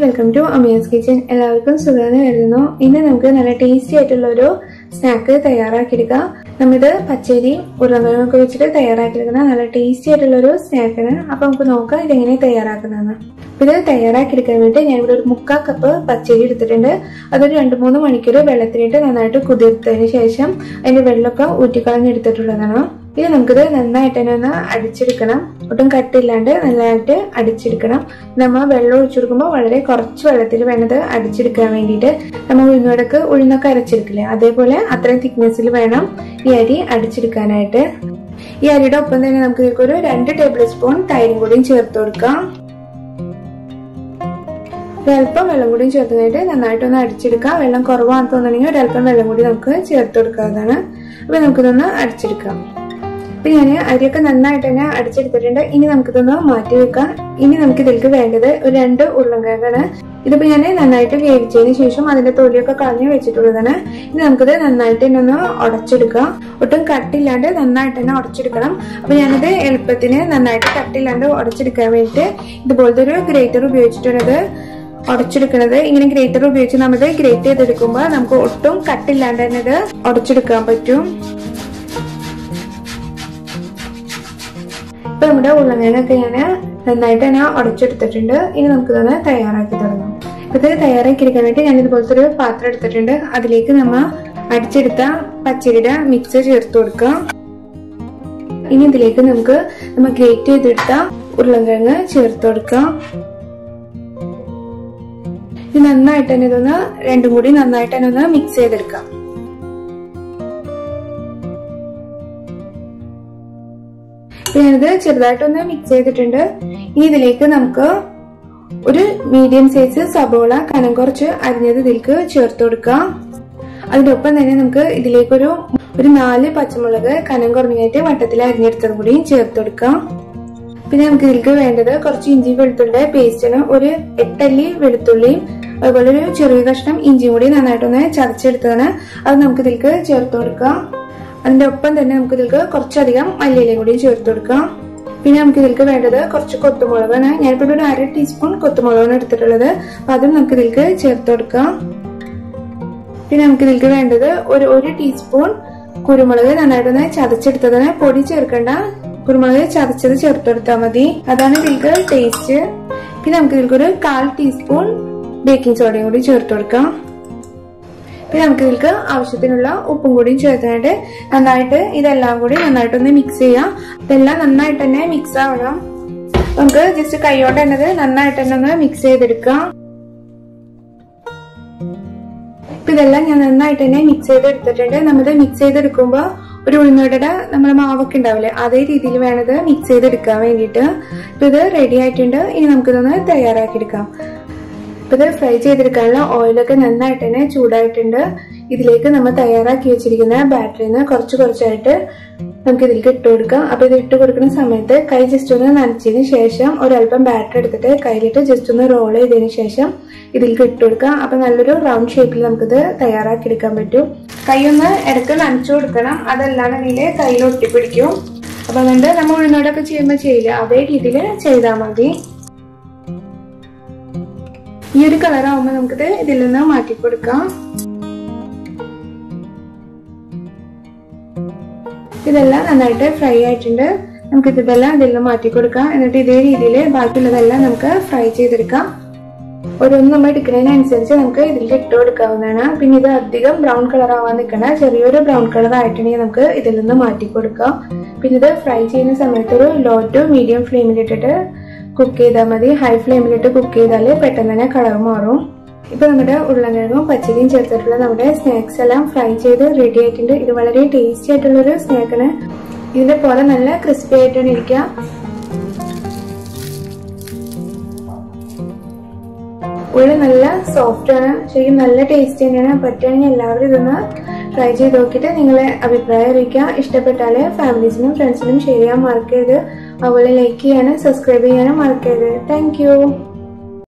welcome to അമിയസ് kitchen എല്ലാവർക്കും സുഖമെന്ന് കരുതുന്നു ഇന്ന് നമുക്ക് നല്ല ടേസ്റ്റി ആയിട്ടുള്ള ഒരു സ്നാക്ക് തയ്യാറാക്കിയെടുക്കാം നമ്മിത് പച്ചരി ഉരുളങ്കിഴങ്ങൊക്കെ വെച്ചിട്ട് തയ്യാറാക്കിയെടുക്കുന്ന നല്ല ടേസ്റ്റി ആയിട്ടുള്ള ഒരു സ്നാക്കാണ് അപ്പൊ നമുക്ക് നോക്കാം ഇതെങ്ങനെ തയ്യാറാക്കുന്നതെന്ന് അപ്പൊ ഇത് തയ്യാറാക്കിയെടുക്കാൻ വേണ്ടി ഞാൻ ഇവിടെ ഒരു മുക്കാൽ കപ്പ് പച്ചരി എടുത്തിട്ടുണ്ട് അതൊരു രണ്ട് മൂന്ന് മണിക്കൂർ വെള്ളത്തിലിട്ട് നന്നായിട്ട് കുതിർത്തതിന് ശേഷം അതിന്റെ വെള്ളമൊക്കെ ഊറ്റിക്കളഞ്ഞെടുത്തിട്ടുള്ളതാണ് ഇത് നമുക്കിത് നന്നായിട്ട് തന്നെ ഒന്ന് അടിച്ചെടുക്കണം ഒട്ടും കട്ടില്ലാണ്ട് നല്ലതായിട്ട് അടിച്ചെടുക്കണം നമ്മൾ വെള്ളം ഒഴിച്ചു കൊടുക്കുമ്പോൾ വളരെ കുറച്ച് വെള്ളത്തിൽ വേണത് അടിച്ചെടുക്കാൻ വേണ്ടിയിട്ട് നമ്മൾ ഉഴുന്നോടക്ക് ഉഴുന്നൊക്കെ അരച്ചെടുക്കില്ലേ അതേപോലെ അത്രയും തിക്നെസ്സിൽ വേണം ഈ അരി അടിച്ചെടുക്കാനായിട്ട് ഈ അരിയുടെ ഒപ്പം തന്നെ നമുക്ക് ഇതിലേക്ക് ഒരു രണ്ട് ടേബിൾ സ്പൂൺ തൈരും കൂടിയും ചേർത്ത് കൊടുക്കാം ഒരല്പം വെള്ളം കൂടി ചേർത്തതായിട്ട് നന്നായിട്ടൊന്ന് അടിച്ചെടുക്കാം വെള്ളം കുറവാണെന്ന് തോന്നുന്നുണ്ടെങ്കിൽ ഒരല്പം വെള്ളം കൂടി നമുക്ക് ചേർത്ത് കൊടുക്കാവുന്നതാണ് അപ്പൊ നമുക്കിതൊന്ന് അടിച്ചെടുക്കാം അപ്പൊ ഞാൻ അരിയൊക്കെ നന്നായിട്ട് തന്നെ അടിച്ചെടുത്തിട്ടുണ്ട് ഇനി നമുക്കിതൊന്ന് മാറ്റി വെക്കാം ഇനി നമുക്ക് ഇതിലേക്ക് വേണ്ടത് ഒരു രണ്ട് ഉരുളൻകിഴങ്ങാണ് ഇതിപ്പോ ഞാൻ നന്നായിട്ട് വേവിച്ചതിന് ശേഷം അതിന്റെ തൊലിയൊക്കെ കളഞ്ഞ് വെച്ചിട്ടുള്ളതാണ് ഇനി നമുക്കിത് നന്നായിട്ട് തന്നെ ഒന്ന് ഉടച്ചെടുക്കാം ഒട്ടും കട്ടില്ലാണ്ട് നന്നായിട്ട് തന്നെ ഉടച്ചെടുക്കണം അപ്പൊ ഞാനിത് എളുപ്പത്തിന് നന്നായിട്ട് കട്ടില്ലാണ്ട് ഉടച്ചെടുക്കാൻ വേണ്ടിയിട്ട് ഇതുപോലത്തെ ഒരു ഗ്രേറ്റർ ഉപയോഗിച്ചിട്ടുള്ളത് ഉടച്ചെടുക്കുന്നത് ഇങ്ങനെ ഗ്രേറ്റർ ഉപയോഗിച്ച് നമ്മൾ ഗ്രേറ്റ് ചെയ്തെടുക്കുമ്പോൾ നമുക്ക് ഒട്ടും കട്ടില്ലാണ്ട് തന്നെ ഇത് ഉടച്ചെടുക്കാൻ പറ്റും ഇപ്പൊ നമ്മുടെ ഉരുളങ്ങനൊക്കെ ഞാൻ നന്നായിട്ട് തന്നെ ഉടച്ചെടുത്തിട്ടുണ്ട് ഇനി നമുക്ക് തന്നെ തയ്യാറാക്കി തുടങ്ങാം ഇത് തയ്യാറാക്കി എടുക്കാൻ വേണ്ടി ഞാൻ ഇതുപോലത്തെ ഒരു പാത്രം എടുത്തിട്ടുണ്ട് അതിലേക്ക് നമ്മ അടിച്ചെടുത്ത പച്ചരിയുടെ മിക്സ് ചേർത്ത് കൊടുക്കാം ഇനി ഇതിലേക്ക് നമുക്ക് നമ്മൾ ഗ്രേറ്റ് ചെയ്തെടുത്ത ഉരുളൻകിഴങ്ങ് ചേർത്ത് കൊടുക്കാം ഇത് നന്നായിട്ട് തന്നെ ഇതൊന്ന് രണ്ടും കൂടി നന്നായിട്ട് തന്നെ ഒന്ന് മിക്സ് ചെയ്തെടുക്കാം ഞാനിത് ചെറുതായിട്ടൊന്ന് മിക്സ് ചെയ്തിട്ടുണ്ട് ഇനി ഇതിലേക്ക് നമുക്ക് ഒരു മീഡിയം സൈസ് സബോള കനം കുറച്ച് അരിഞ്ഞത് ഇതിലേക്ക് ചേർത്ത് കൊടുക്കാം അതിനൊപ്പം തന്നെ നമുക്ക് ഇതിലേക്കൊരു ഒരു നാല് പച്ചമുളക് കനം കുറഞ്ഞായിട്ട് വട്ടത്തിൽ അരിഞ്ഞെടുത്തതും കൂടി ചേർത്ത് കൊടുക്കാം പിന്നെ നമുക്ക് ഇതിലേക്ക് വേണ്ടത് കുറച്ച് ഇഞ്ചി വെളുത്തുള്ളിയുടെ പേസ്റ്റിന് ഒരു എട്ടല്ലി വെളുത്തുള്ളിയും അതുപോലെ ഒരു ചെറിയ കഷ്ണം ഇഞ്ചിയും കൂടി നന്നായിട്ടൊന്ന് ചതച്ചെടുത്തതാണ് അത് നമുക്ക് ഇതിലേക്ക് ചേർത്ത് കൊടുക്കാം അതിന്റെ ഒപ്പം തന്നെ നമുക്ക് ഇതിലേക്ക് കുറച്ചധികം മല്ലിയിലയും കൂടി ചേർത്ത് കൊടുക്കാം പിന്നെ നമുക്ക് ഇതിലേക്ക് വേണ്ടത് കുറച്ച് കൊത്തുമുളകാണ് ഞാനിപ്പോൾ ഒരു അര ടീസ്പൂൺ കൊത്തുമുളകാണ് എടുത്തിട്ടുള്ളത് അപ്പൊ അതും നമുക്ക് ഇതിലേക്ക് ചേർത്ത് കൊടുക്കാം പിന്നെ നമുക്ക് ഇതിലേക്ക് വേണ്ടത് ഒരു ഒരു ടീസ്പൂൺ കുരുമുളക് നന്നായിട്ടൊന്ന് ചതച്ചെടുത്തതാണ് പൊടി ചേർക്കണ്ട കുരുമുളക് ചതച്ചത് ചേർത്ത് കൊടുത്താൽ മതി അതാണ് ഇതിലേക്ക് ടേസ്റ്റ് പിന്നെ നമുക്ക് ഇതിലേക്ക് ഒരു കാൽ ടീസ്പൂൺ ബേക്കിംഗ് സോഡയും കൂടി ചേർത്ത് കൊടുക്കാം പിന്നെ നമുക്ക് ഇതിലേക്ക് ആവശ്യത്തിനുള്ള ഉപ്പും കൂടിയും ചേർത്താനായിട്ട് നന്നായിട്ട് ഇതെല്ലാം കൂടി നന്നായിട്ടൊന്ന് മിക്സ് ചെയ്യാം ഇതെല്ലാം നന്നായിട്ട് തന്നെ മിക്സ് ആവണം നമുക്ക് ജസ്റ്റ് കൈയോടെ തന്നെ നന്നായിട്ട് തന്നെ ഒന്ന് മിക്സ് ചെയ്തെടുക്കാം ഇപ്പൊ ഇതെല്ലാം ഞാൻ നന്നായിട്ട് തന്നെ മിക്സ് ചെയ്തെടുത്തിട്ടുണ്ട് നമ്മത് മിക്സ് ചെയ്തെടുക്കുമ്പോൾ ഒരു ഉഴുന്നോടയുടെ നമ്മുടെ മാവൊക്കെ ഉണ്ടാവില്ലേ അതേ രീതിയിൽ വേണത് മിക്സ് ചെയ്തെടുക്കാൻ വേണ്ടിയിട്ട് ഇപ്പൊ ഇത് റെഡി ആയിട്ടുണ്ട് ഇനി നമുക്കിതൊന്ന് തയ്യാറാക്കി എടുക്കാം ഇപ്പൊ ഇത് ഫ്രൈ ചെയ്തെടുക്കാനുള്ള ഓയിലൊക്കെ നന്നായിട്ട് തന്നെ ചൂടായിട്ടുണ്ട് ഇതിലേക്ക് നമ്മൾ തയ്യാറാക്കി വെച്ചിരിക്കുന്ന ബാറ്ററിയിൽ നിന്ന് കുറച്ച് കുറച്ചായിട്ട് നമുക്ക് ഇതിലേക്ക് ഇട്ട് കൊടുക്കാം അപ്പൊ ഇത് ഇട്ട് കൊടുക്കുന്ന സമയത്ത് കൈ ജസ്റ്റ് ഒന്ന് നനച്ചതിന് ശേഷം ഒരല്പം ബാറ്റർ എടുത്തിട്ട് കയ്യിലിട്ട് ജസ്റ്റ് ഒന്ന് റോൾ ചെയ്തതിന് ശേഷം ഇതിലേക്ക് ഇട്ട് കൊടുക്കാം അപ്പൊ നല്ലൊരു റൗണ്ട് ഷേപ്പിൽ നമുക്കിത് തയ്യാറാക്കി എടുക്കാൻ പറ്റും കൈ ഒന്ന് ഇടയ്ക്ക് നനച്ചു കൊടുക്കണം അതല്ലാന്നുണ്ടെങ്കിൽ കയ്യിൽ ഒട്ടിപ്പിടിക്കും അപ്പൊ അതുകൊണ്ട് നമ്മൾ ഉഴുന്നോടൊക്കെ ചെയ്യുമ്പോൾ ചെയ്യില്ല അതേ രീതിയിൽ ചെയ്താൽ മതി ഈ ഒരു കളർ ആവുമ്പോൾ നമുക്കിത് ഇതിൽ നിന്ന് മാറ്റി കൊടുക്കാം ഇതെല്ലാം നന്നായിട്ട് ഫ്രൈ ആയിട്ടുണ്ട് നമുക്ക് ഇതെല്ലാം ഇതിൽ നിന്ന് മാറ്റി കൊടുക്കാം എന്നിട്ട് ഇതേ രീതിയിൽ ബാക്കിയുള്ളതെല്ലാം നമുക്ക് ഫ്രൈ ചെയ്തെടുക്കാം ഓരോന്ന് നമ്മൾ എടുക്കുന്നതിനനുസരിച്ച് നമുക്ക് ഇതിൽ ഇട്ട് കൊടുക്കാവുന്നതാണ് പിന്നെ ഇത് അധികം ബ്രൗൺ കളർ ആവാൻ നിൽക്കണ ചെറിയൊരു ബ്രൗൺ കളർ ആയിട്ടുണ്ടെങ്കിൽ നമുക്ക് ഇതിൽ നിന്ന് മാറ്റി കൊടുക്കാം പിന്നെ ഇത് ഫ്രൈ ചെയ്യുന്ന സമയത്ത് ഒരു ലോ ടു മീഡിയം ഫ്ലെയിമിലിട്ടിട്ട് കുക്ക് ചെയ്താൽ മതി ഹൈ ഫ്ലെയിമിലിട്ട് കുക്ക് ചെയ്താൽ പെട്ടെന്ന് തന്നെ കളർ മാറും ഇപ്പൊ നമ്മുടെ ഉരുളക്കിഴങ്ങും പച്ചരിയും ചേർത്തിട്ടുള്ള നമ്മുടെ സ്നാക്സ് എല്ലാം ഫ്രൈ ചെയ്ത് റെഡി ആയിട്ടുണ്ട് ഇത് വളരെ ടേസ്റ്റി ആയിട്ടുള്ള ഒരു സ്നാക്കാണ് ഇതിന്റെ പോലെ നല്ല ക്രിസ്പി ആയിട്ടാണ് ഇരിക്കുക ഉള്ളി നല്ല സോഫ്റ്റ് ആണ് ശരിക്കും നല്ല ടേസ്റ്റ് തന്നെയാണ് പറ്റുകയാണെങ്കിൽ എല്ലാവരും ഇതൊന്ന് ട്രൈ ചെയ്ത് നോക്കിയിട്ട് നിങ്ങളെ അഭിപ്രായം അറിയിക്കുക ഇഷ്ടപ്പെട്ടാൽ ഫാമിലീസിനും ഫ്രണ്ട്സിനും ഷെയർ ചെയ്യാൻ മറക്കരുത് അതുപോലെ ലൈക്ക് ചെയ്യാനും സബ്സ്ക്രൈബ് ചെയ്യാനും മറക്കരുത് താങ്ക്